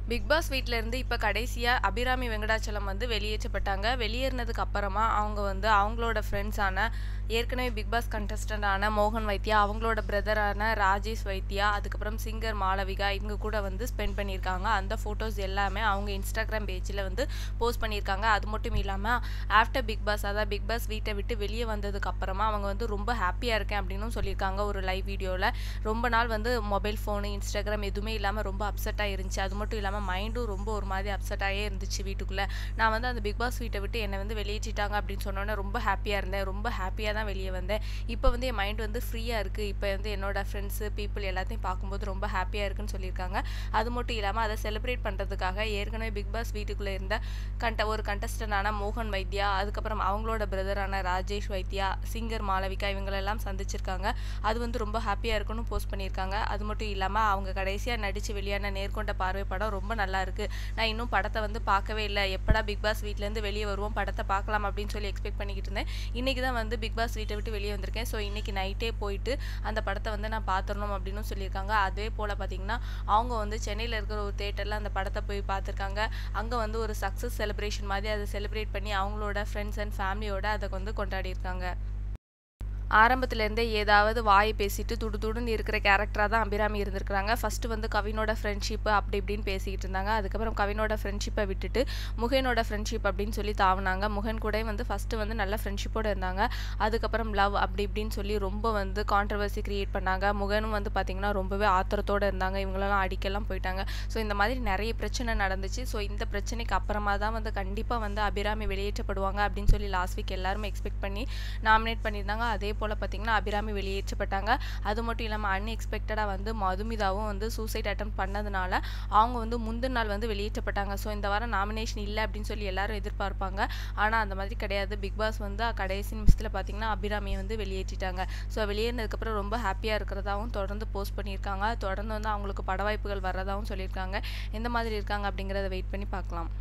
Big pass வீட்ல இருந்து இப்ப கடைசியா அபிராமி வெங்கடாச்சலம் வந்து வெளியேற்றப்பட்டாங்க. வெளியேறினதுக்கு அப்புறமா அவங்க வந்து அவங்களோட ஃப்ரெண்ட்ஸான ஏற்கனவே பிக் பாஸ் கண்டஸ்டன்டான மோகன் வைத்யா, அவங்களோட பிரதரான ராஜேஷ் வைத்யா, அதுக்கப்புறம் சிங்கர் மாளவிகா இவங்க கூட வந்து ஸ்பெண்ட் பண்ணியிருக்காங்க. அந்த ஃபோட்டோஸ் எல்லாமே அவங்க இன்ஸ்டாகிராம் பேஜ்ல வந்து போஸ்ட் பண்ணியிருக்காங்க. அது மட்டும் இல்லாம ஆஃப்டர் பிக் பாஸ் அதாவது பிக் பாஸ் வீட்ட விட்டு வெளிய வந்ததுக்கு அப்புறமா அவங்க வந்து ரொம்ப ஹேப்பியா இருக்கேன் அப்படின்னும் சொல்லியிருக்காங்க ஒரு லைவ் வீடியோல. ரொம்ப நாள் வந்து மொபைல் ஃபோனு, இன்ஸ்டாகிராம் எதுவுமே இல்லாம ரொம்ப அப்செட்டா இருந்துச்சு. அது மட்டும் இல்லாம மைண்டும் ரொம்ப ஒரு மாதிரி அப்செட்டாயே இருந்துச்சு வீட்டுக்குள்ள. நான் வந்து அந்த பிக் பாஸ் வீட்ட விட்டு என்ன வந்து வெளியேற்றிட்டாங்க அப்படின்னு சொன்னோனே ரொம்ப ஹேப்பியா இருந்தேன். ரொம்ப ஹேப்பியா தான் வெளிய வந்தேன். இப்ப வந்து என் மைண்ட் வந்து ஃப்ரீயா இருக்கு. இப்ப வந்து என்னோட ஃப்ரெண்ட்ஸு, பீப்பிள் எல்லாத்தையும் பார்க்கும்போது ரொம்ப ஹேப்பியா இருக்குன்னு சொல்லியிருக்காங்க. அது மட்டும் இல்லாம அத செலிப்ரேட் பண்றதுக்காக ஏற்கனவே பிக் பாஸ் வீட்டுக்குள்ள இருந்த கண்ட ஒரு கண்டஸ்டன்டான மோகன் வைத்யா, அதுக்கப்புறம் அவங்களோட பிரதரான ராஜேஷ் வைத்யா, சிங்கர் மாளவிகா இவங்களெல்லாம் சந்திச்சிருக்காங்க. அது வந்து ரொம்ப ஹேப்பியா இருக்குன்னு போஸ்ட் பண்ணியிருக்காங்க. அது மட்டும் இல்லாம அவங்க கடைசியா நடிச்சு வெளியான நேர்கொண்ட பார்வை படம் ரொம்ப நல்லா இருக்கு. நான் இன்னும் படத்த வந்து பார்க்கவே இல்ல. எப்படா பிக் பாஸ் வீட்லேருந்து வெளிய வருவோம், படத்த பார்க்கலாம் அப்படின்னு சொல்லி எக்ஸ்பெக்ட் பண்ணிக்கிட்டு இருந்தேன். இன்னைக்கு தான் வந்து பிக் பாஸ் வீட்ட விட்டு வெளிய வந்திருக்கேன். ஸோ இன்னைக்கு நைட்டே போயிட்டு அந்த படத்த வந்து நான் பார்த்துறணும் அப்படின்னும் சொல்லியிருக்காங்க. அதே போல பார்த்தீங்கன்னா, அவங்க வந்து சென்னையில இருக்கிற ஒரு தியேட்டர்ல அந்த படத்த போய் பார்த்துருக்காங்க. அங்க வந்து ஒரு சக்சஸ் செலிப்ரேஷன் மாதிரி அத செலிப்ரேட் பண்ணி அவங்களோட ஃப்ரெண்ட்ஸ் அண்ட் ஃபேமிலியோட அத வந்து கொண்டாடியிருக்காங்க. ஆரம்பத்துல இருந்தே ஏதாவது வாய் பேசிட்டு துடுதுடுன்னு இருக்கிற கேரக்டரா தான் அபிராமி இருந்திருக்காங்க. ஃபர்ஸ்ட் வந்து கவினோட ஃப்ரெண்ட்ஷிப் அப்படி இப்படின்னு பேசிக்கிட்டு இருந்தாங்க. அதுக்கப்புறம் கவினோட ஃப்ரெண்ட்ஷிப்ப விட்டுட்டு முகேனோட ஃப்ரெண்ட்ஷிப் அப்படின்னு சொல்லி தாவுனாங்க. முகன் கூடயும் வந்து ஃபர்ஸ்ட் வந்து நல்ல ஃப்ரெண்ட்ஷிப்போட இருந்தாங்க. அதுக்கப்புறம் லவ் அப்படி இப்படின்னு சொல்லி ரொம்ப வந்து கான்ட்ரோவர்சி கிரியேட் பண்ணாங்க. முகனும் வந்து பார்த்தீங்கன்னா ரொம்பவே ஆத்திரத்தோட இருந்தாங்க. இவங்களெல்லாம் அடிக்கலாம் போயிட்டாங்க. ஸோ இந்த மாதிரி நெறைய பிரச்சனை நடந்துச்சு. ஸோ இந்த பிரச்சனைக்கு அப்புறமா தான் வந்து கண்டிப்பா வந்து அபிராமி வெளியேற்றப்படுவாங்க அப்படின்னு சொல்லி லாஸ்ட் வீக் எல்லாருமே எக்ஸ்பெக்ட் பண்ணி நாமினேட் பண்ணியிருந்தாங்க. அதே போல பார்த்தீங்கன்னா அபிராமி வெளியேற்றப்பட்டாங்க. அது மட்டும் இல்லாம அன்எக்ஸ்பெக்டடா வந்து மதுமிதாவும் வந்து சூசைட் அட்டெம்ப்ட் பண்ணதுனால அவங்க வந்து முந்தின நாள் வந்து வெளியேற்றப்பட்டாங்க. ஸோ இந்த வாரம் நாமினேஷன் இல்ல அப்படின்னு சொல்லி எல்லாரும் எதிர்பார்ப்பாங்க. ஆனா அந்த மாதிரி கிடையாது. பிக் பாஸ் வந்து கடைசி நிமிஷத்துல பார்த்தீங்கன்னா அபிராமிய வந்து வெளியேற்றிட்டாங்க. ஸோ வெளியேறினதுக்கப்புறம் ரொம்ப ஹேப்பியா இருக்கிறதாவும் தொடர்ந்து போஸ்ட் பண்ணியிருக்காங்க. தொடர்ந்து வந்து அவங்களுக்கு பட வாய்ப்புகள் வர்றதாவும் சொல்லியிருக்காங்க. எந்த மாதிரி இருக்காங்க அப்படிங்கிறத வெயிட் பண்ணி பார்க்கலாம்.